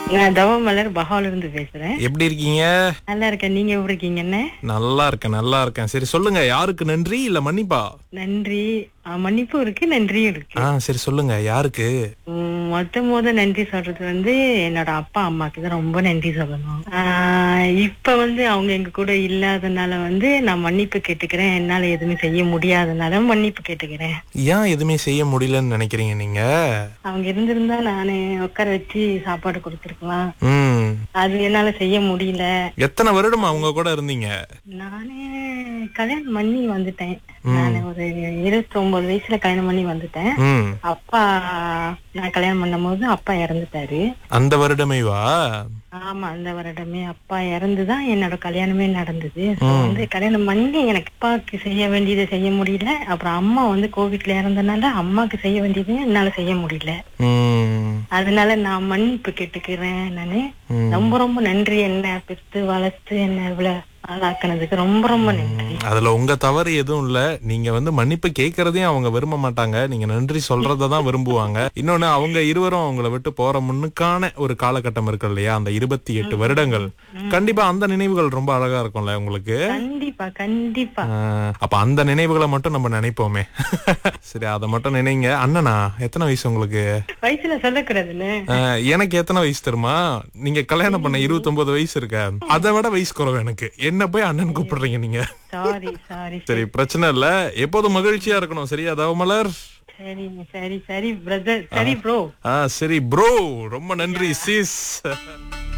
நான் தவமலர் பஹால இருந்து பேசுறேன் எப்படி இருக்கீங்க நல்லா இருக்கேன் நீங்க எப்படி இருக்கீங்க என்ன நல்லா இருக்கேன் நல்லா இருக்கேன் சரி சொல்லுங்க யாருக்கு நன்றி இல்ல மன்னிப்பா நன்றி ஆ, மன்னிப்பும் இருக்கு நன்றியும் இருக்கு ஆ சரி சொல்லுங்க யாருக்கு உம், மொத்த மொத நன்றி சொல்றது வந்து என்னோட அப்பா அம்மாக்கு தான் ரொம்ப நன்றி சொல்லணும் ஆ, இப்ப வந்து அவங்க எங்க கூட இல்லாதனால வந்து நான் மன்னிப்பு கேட்டுக்கிறேன் என்னால எதுவுமே செய்ய முடியாதனால மன்னிப்பு கேட்டுக்கிறேன் ஏன் எதுவுமே செய்ய முடியலன்னு நினைக்கிறீங்க நீங்க அவங்க இருந்திருந்தா நானு உட்கார வச்சு சாப்பாடு கொடுத்துருக்கலாம் ம் அது என்னால செய்ய முடியல எத்தனை வருடம் அவங்க கூட இருந்தீங்க நானே கல்யாணம் பண்ணி வந்துட்டேன் நான் ஒரு இருபத்தி ஒன்பது வயசுல கல்யாணம் பண்ணி வந்துட்டேன் ம் அப்பா நான் கல்யாணம் பண்ணும் போது அப்பா இறந்துட்டாரு அந்த வருடமேவா ஆமா அந்த வருடமே அப்பா இறந்துதான் என்னோட கல்யாணமே நடந்தது So வந்து கல்யாணம் பண்ணி எனக்கு அப்பாவுக்கு செய்ய வேண்டியதை செய்ய முடியல அப்புறம் அம்மா வந்து கோவிட்ல இறந்தனால அம்மாக்கு செய்ய வேண்டியதை என்னால செய்ய முடியல ம் அதனால நான் மன்னிப்பு கேட்டுக்கிறேன் நானு ம். ரொம்ப ரொம்ப நன்றி என்ன பெத்து வளர்த்து என்ன இவ்வளவு ஆளாக்குனதுக்கு ரொம்ப ரொம்ப நன்றி அதுல உங்க தவறு எதுவும் இல்ல நீங்க வந்து மன்னிப்பு கேக்குறதையும் அவங்க விரும்ப மாட்டாங்க நீங்க நன்றி சொல்றதை தான் விரும்புவாங்க இன்னொன்னு அவங்க இருவரும் அவங்கள விட்டு போற முன்னுக்கான ஒரு காலகட்டம் இருக்கு இல்லையா அந்த இருபத்தி எட்டு வருடங்கள் கண்டிப்பா அந்த நினைவுகள் ரொம்ப அழகா இருக்கும்ல உங்களுக்கு கண்டிப்பா கண்டிப்பா ஆஹ், அப்ப அந்த நினைவுகளை மட்டும் நம்ம நினைப்போமே சரி அதை மட்டும் நினைங்க அண்ணனா எத்தனை வயசு உங்களுக்கு வயசுல சொல்லக்கூடாதுன்னு ஆஹ், எனக்கு எத்தனை வயசு தெரியுமா நீங்க கல்யாணம் பண்ண 29 வயசு இருக்க அதை விட வயசு குறைவு எனக்கு என்ன போய் அண்ணன் கூப்பிடுறீங்க நீங்க சாரி சாரி சரி பிரச்சனை இல்ல எப்போதும் மகிழ்ச்சியா இருக்கணும் சரியா தவமலர் சரி சரி சரி பிரதர் சரி ப்ரோ ஆ சரி ப்ரோ ரொம்ப நன்றி சிஸ்